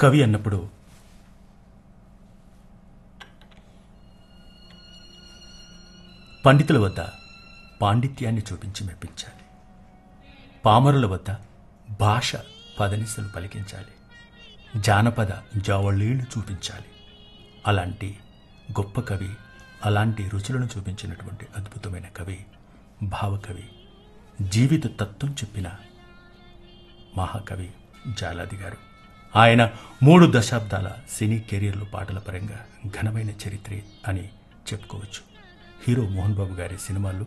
కవి అన్నప్పుడు పండితుల వద్ద పాండిత్యాన్ని చూపించి మెప్పించాలి పామరుల వద్ద భాష పదనిసలు పలికించాలి జానపద జావళీలు చూపించాలి అలాంటి గొప్ప కవి అలాంటి రుచులను చూపించినటువంటి అద్భుతమైన కవి భావకవి జీవిత తత్వం చెప్పిన మహాకవి జాలాది గారు ఆయన మూడు దశాబ్దాల సినీ కెరీర్లో పాటల పరంగా ఘనమైన చరిత్ర అని చెప్పుకోవచ్చు హీరో మోహన్ బాబు గారి సినిమాల్లో